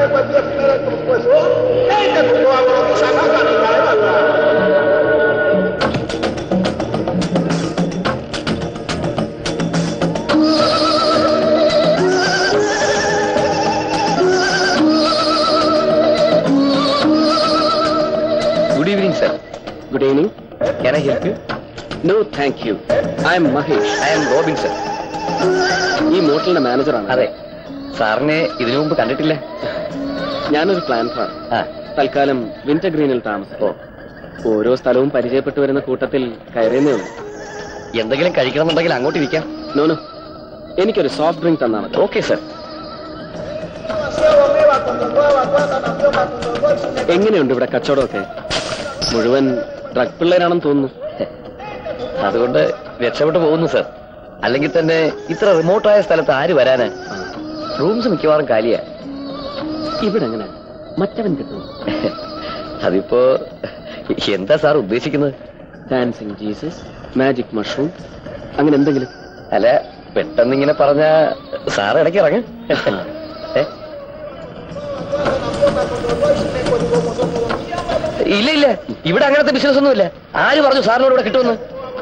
Good evening sir good evening can I help you no thank you I'm Mahesh I am Robin sir ഈ മോട്ടലിന്റെ മാനേജറാണ് അതെ സാറിനെ ഇതിനു മുമ്പ് കണ്ടിട്ടില്ല ഞാനൊരു പ്ലാൻഫാണ് ആ തൽക്കാലം വിന്റർ ഗ്രീനിൽ താമസം ഓ ഓരോ സ്ഥലവും പരിചയപ്പെട്ടു വരുന്ന കൂട്ടത്തിൽ കയറിയെന്നേ ഉള്ളൂ എന്തെങ്കിലും കഴിക്കണമെന്നുണ്ടെങ്കിൽ അങ്ങോട്ട് ഇരിക്കാം നോ നോ എനിക്കൊരു സോഫ്റ്റ് ഡ്രിങ്ക് തന്നാ മതി ഓക്കെ സർ എങ്ങനെയുണ്ട് ഇവിടെ കച്ചവടമൊക്കെ മുഴുവൻ ഡ്രഗ് പിള്ളേരാണെന്ന് തോന്നുന്നു അതുകൊണ്ട് രക്ഷപ്പെട്ടു പോകുന്നു സർ അല്ലെങ്കിൽ തന്നെ ഇത്ര റിമോട്ടായ സ്ഥലത്ത് ആര് വരാന് ആ, റൂംസ് മിക്കവാറും കാലിയാ ഇവിടെ എങ്ങനെ മറ്റവൻ കിട്ടും അതിപ്പോ എന്താ സാർ ഉദ്ദേശിക്കുന്നത് ഡാൻസിങ് ജീസസ് മാജിക് മഷ്റൂം അങ്ങനെ എന്തെങ്കിലും അല്ല പെട്ടെന്ന് ഇങ്ങനെ പറഞ്ഞ സാർ ഇടയ്ക്ക് ഇറങ്ങ ഇല്ല ഇല്ല ഇവിടെ അങ്ങനത്തെ ബിസിനസ് ഒന്നുമില്ല ആര് പറഞ്ഞു സാറിനോട് ഇവിടെ കിട്ടുമെന്ന്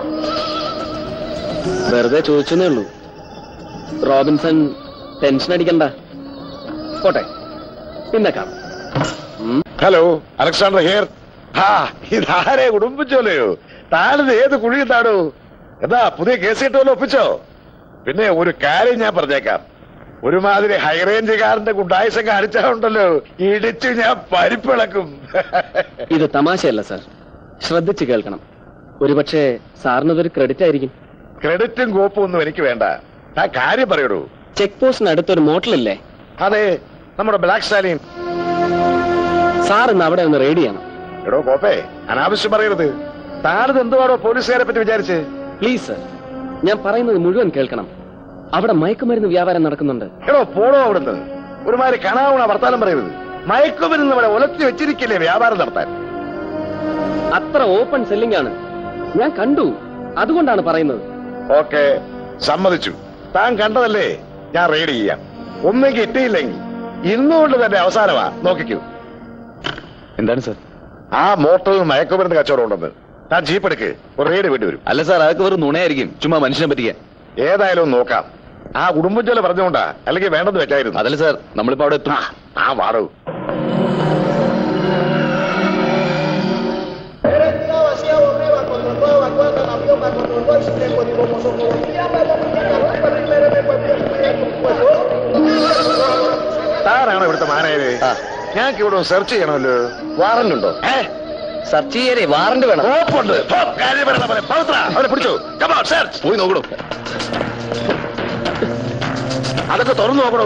വെറുതെ ചോദിച്ചെന്നേ ഉള്ളൂ റോബിൻസൺ ടെൻഷൻ അടിക്കണ്ട പോട്ടെ പിന്നെ കാണാം ഉം. ഹലോ അലക്സാണ്ടർ ഹിയർ ആ ഇതാരെ കുടുംബിച്ചോലെയോ താനിത് ഏത് കുഴിയിൽ താടോ എന്താ പുതിയ കേസ് കിട്ടുമല്ലോ ഒപ്പിച്ചോ പിന്നെ ഒരു കാര്യം ഞാൻ പറഞ്ഞേക്കാം ഒരുമാതിരി ഹൈറേഞ്ചുകാരന്റെ ഗുണ്ടായുസം കാണിച്ചാലുണ്ടല്ലോ ഇടിച്ചു ഞാൻ പരിപ്പിളക്കും ഇത് തമാശയല്ല സാർ ശ്രദ്ധിച്ച് കേൾക്കണം ഒരുപക്ഷെ സാറിനതൊരു ക്രെഡിറ്റ് ആയിരിക്കും ക്രെഡിറ്റും കോപ്പും ഒന്നും എനിക്ക് വേണ്ട ആ കാര്യം പറയടൂ ചെക്ക് പോസ്റ്റിന് അടുത്തൊരു മോട്ടലില്ലേ അതെ നമ്മുടെ ബ്ലാക്ക് സ്റ്റാലിൻ സാർ ഇന്ന് അവിടെ ഒന്ന് റെയ്ഡ് ചെയ്യണം എടോ കോപ്പേ അനാവശ്യം പറയരുത് താനിത് എന്തുവാടോ പോലീസുകാരെ പറ്റി വിചാരിച്ച് പ്ലീസ് സർ ഞാൻ പറയുന്നത് മുഴുവൻ കേൾക്കണം അവിടെ മയക്കുമരുന്ന് വ്യാപാരം നടക്കുന്നുണ്ട് എടോ പോടോ അവിടുന്ന് ഒരുമാതിരി കണാവുണ വർത്താനം പറയരുത് മയക്കുമരുന്ന് ഇവിടെ ഒലത്തി വെച്ചിരിക്കില്ലേ വ്യാപാരം നടത്താൻ അത്ര ഓപ്പൺ സെല്ലിംഗ് ആണ് ഞാൻ കണ്ടു അതുകൊണ്ടാണ് പറയുന്നത് ഓക്കെ സമ്മതിച്ചു താൻ കണ്ടതല്ലേ ഞാൻ റെയ്ഡ് ചെയ്യാം ഒന്നും കിട്ടിയില്ലെങ്കിൽ ഇന്നുകൊണ്ട് തന്നെ അവസാനമാ നോക്കിക്കൂ എന്താണ് സാർ ആ മോട്ടറിൽ മയക്കുമരുന്ന് കച്ചവടം ഉണ്ടെന്ന് താൻ ജീപ്പ് എടുക്ക് ഒരു റെയ്ഡ് വേണ്ടി വരും അല്ല സാർ അതൊക്കെ വെറും നുണയായിരിക്കും ചുമ്മാ മനുഷ്യനെ പറ്റിക്കാൻ ഏതായാലും ഒന്ന് നോക്കാം ആ കുടുംബജോല പറഞ്ഞുകൊണ്ടാ അല്ലെങ്കിൽ വേണ്ടെന്ന് വെക്കായിരുന്നു അതല്ല സാർ നമ്മളിപ്പോ അവിടെ എത്തും ആ വാടോ താനാണോ ഇവിടുത്തെ മാനേജ് ആ. ഞങ്ങൾക്ക് ഇവിടെ സെർച്ച് ചെയ്യണമല്ലോ വാറന്റ് ഉണ്ടോ ഏ സെർച്ച് ചെയ്യാനേ വാറന്റ് വേണം ഓപ്പുണ്ട് പോ, കാര്യം പറയണ പോലെ. പവിത്ര, അവനെ പിടിച്ചു Come on, search. പോയി നോക്കണോ അതൊക്കെ തുറന്നു നോക്കണോ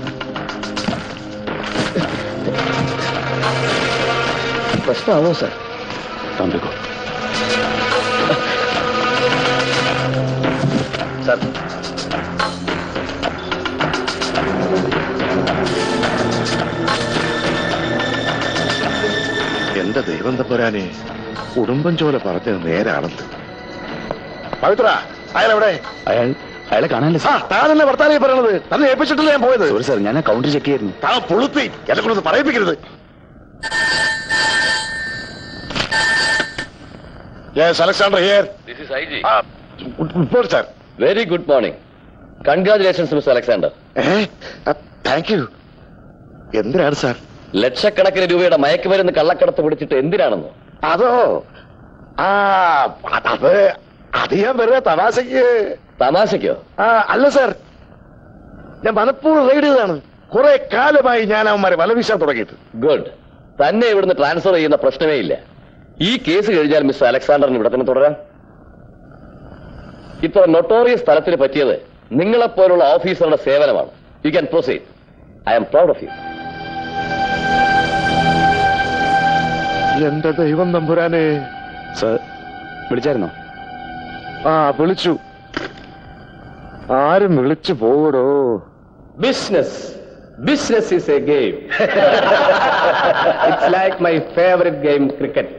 പ്രശ്നമാണോ സാർ തമ്പിക്കോ സാർ എന്റെ ദൈവം തമ്പുരാനെ കുടുംബം ചോല പറഞ്ഞത് നേരാണെന്ന് പവിത്ര അയാളെവിടെ അയാൾ അയാളെ കാണാനല്ലേ ആ താനല്ലേ വർത്താനം പറയണത് തന്നെ ഏൽപ്പിച്ചിട്ടല്ലേ ഞാൻ പോയത് സോറി സാർ ഞാൻ ആ കൗണ്ടർ ചെക്ക് ചെയ്യായിരുന്നു താൻ പുളുത്തി എന്നെ കൊണ്ടൊന്ന് പറയിപ്പിക്കരുത് yes Alexander here sir very good morning congratulations mister Alexander thank you എന്തിനാണ് സാർ ലക്ഷക്കണക്കിന് രൂപയുടെ മയക്കുമരുന്ന് കള്ളക്കടത്ത് പിടിച്ചിട്ട് എന്തിനാണെന്നോ അതോ ആ അത് അത് ഞാൻ വെറുതെ തമാശക്ക് തമാശയ്ക്കോ ആ അല്ല സാർ ഞാൻ മനഃപൂർവ്വം റൈഡ് ചെയ്തതാണ് കുറെ കാലമായി ഞാൻ അവന്മാരെ വലവീശാൻ തുടങ്ങിയിട്ട് ഗുഡ് തന്നെ ഇവിടുന്ന് ട്രാൻസ്ഫർ ചെയ്യുന്ന പ്രശ്നമേ ഇല്ല ഈ കേസ് കഴിഞ്ഞാൽ മിസ്റ്റർ അലക്സാണ്ടറിന് ഇവിടെ തന്നെ തുടരാം ഇത്ര നൊട്ടോറിയസ് സ്ഥലത്തിന് പറ്റിയത് നിങ്ങളെപ്പോലുള്ള ഓഫീസറുടെ സേവനമാണ് you can proceed I am proud of you എന്റെ ദൈവം നമ്പുരാനെ സർ വിളിച്ചായിരുന്നോ ആ വിളിച്ചു ആരും വിളിച്ചു പോകടോ business business is a game it's like my favourite game cricket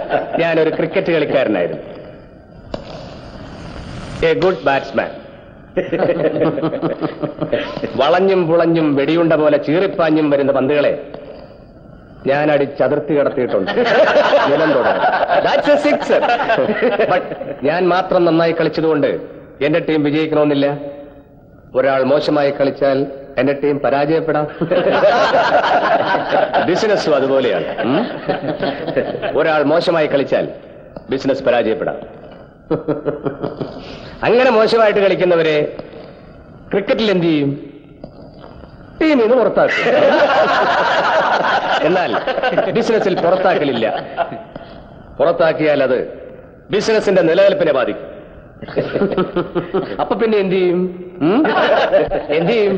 ഞാനൊരു ക്രിക്കറ്റ് കളിക്കാരനായിരുന്നു എ ഗുഡ് ബാറ്റ്സ്മാൻ വളഞ്ഞും പുളഞ്ഞും വെടിയുണ്ട പോലെ ചീറിപ്പാഞ്ഞും വരുന്ന പന്തുകളെ ഞാൻ അടിച്ചതിർത്തി കടത്തിയിട്ടുണ്ട് നിലം തൊടാൻ. That's a sixer. But ഞാൻ മാത്രം നന്നായി കളിച്ചതുകൊണ്ട് എന്റെ ടീം വിജയിക്കണമെന്നില്ല ഒരാൾ മോശമായി കളിച്ചാൽ എന്റെ ടീം പരാജയപ്പെടാം ബിസിനസ്സും അതുപോലെയാണ് ഉം? ഒരാൾ മോശമായി കളിച്ചാൽ ബിസിനസ് പരാജയപ്പെടാം അങ്ങനെ മോശമായിട്ട് കളിക്കുന്നവരെ ക്രിക്കറ്റിൽ എന്ത് ചെയ്യും ടീമിൽ നിന്ന് പുറത്താക്കും എന്നാൽ ബിസിനസ്സിൽ പുറത്താക്കലില്ല പുറത്താക്കിയാൽ അത് ബിസിനസിന്റെ നിലനിൽപ്പിനെ ബാധിക്കും അപ്പൊ പിന്നെ എന്ത് ചെയ്യും ഉം? എന്ത് ചെയ്യും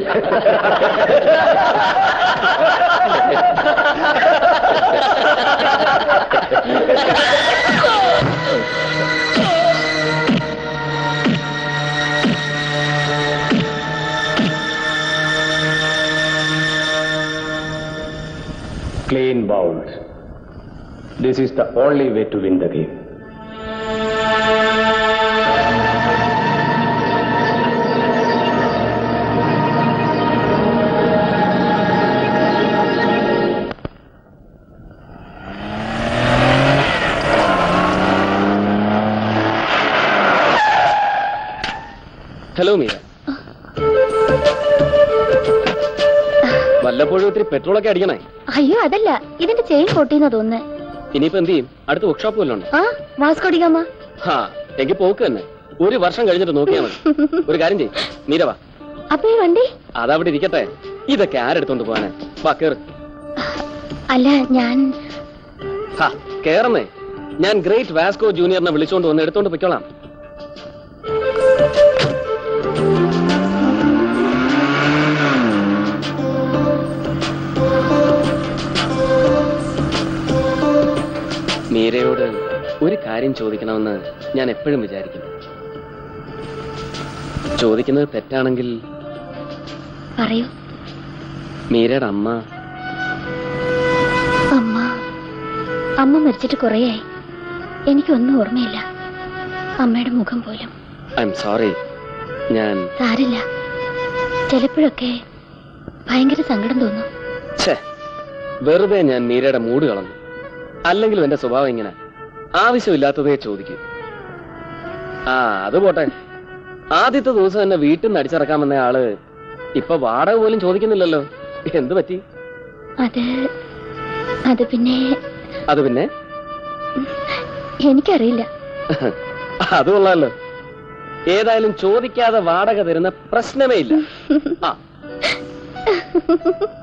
clean bounds. This is the only way to win the game. Hello Meera വല്ലപ്പോഴും ഇത്തിരി പെട്രോളൊക്കെ അടിക്കണേ അയ്യോ അതല്ല ഇതിന്റെ ചെയിൻ പൊട്ടിയെന്നാ തോന്നുന്നേ ഇനിയിപ്പോ എന്ത് ചെയ്യും അടുത്ത വർക്ക്ഷോപ്പ് വല്ലതും ഉണ്ടോ ആ വാസ്കോടിക്കാമ്മ ഹാ എങ്കിൽ പോക്ക് തന്നെ ഒരു വർഷം കഴിഞ്ഞിട്ട് നോക്കിയാൽ മതി ഒരു കാര്യം ചെയ്യും മീര വാ അപ്പൊ ഈ വണ്ടി അതവിടെ ഇരിക്കട്ടെ ഇതൊക്കെ ആരെടുത്തോണ്ട് പോവാനാ വാ കേറ് അല്ല ഞാൻ ഹാ കേറന്നേ ഞാൻ ഗ്രേറ്റ് വാസ്കോ ജൂനിയറിനെ വിളിച്ചോണ്ട് വന്ന് എടുത്തോണ്ട് പൊയ്ക്കോളാം മീരയോട് ഒരു കാര്യം ചോദിക്കണമെന്ന് ഞാൻ എപ്പോഴും വിചാരിക്കും ചോദിക്കുന്നത് തെറ്റാണെങ്കിൽ പറയൂ മീരയുടെ അമ്മ അമ്മ അമ്മ മരിച്ചിട്ട് കുറേയായി എനിക്കൊന്നും ഓർമ്മയില്ല അമ്മയുടെ മുഖം പോലും ഐ എം സോറി ഞാൻ സാരില്ല ചിലപ്പോഴൊക്കെ ഭയങ്കര സങ്കടം തോന്നും ഛേ വെറുതെ ഞാൻ മീരയുടെ മൂട് കളഞ്ഞു അല്ലെങ്കിലും എന്റെ സ്വഭാവം ഇങ്ങനെ ആവശ്യമില്ലാത്തതേ ചോദിക്കൂ ആ അത് പോട്ടെ ആദ്യത്തെ ദിവസം എന്നെ വീട്ടിൽ നിന്ന് അടിച്ചിറക്കാൻ വന്ന ആള് ഇപ്പൊ വാടക പോലും ചോദിക്കുന്നില്ലല്ലോ എന്ത് പറ്റി അത് അത് പിന്നെ അത് പിന്നെ എനിക്കറിയില്ല അത് കൊള്ളാലോ ഏതായാലും ചോദിക്കാതെ വാടക തരുന്ന പ്രശ്നമേ ഇല്ല ആ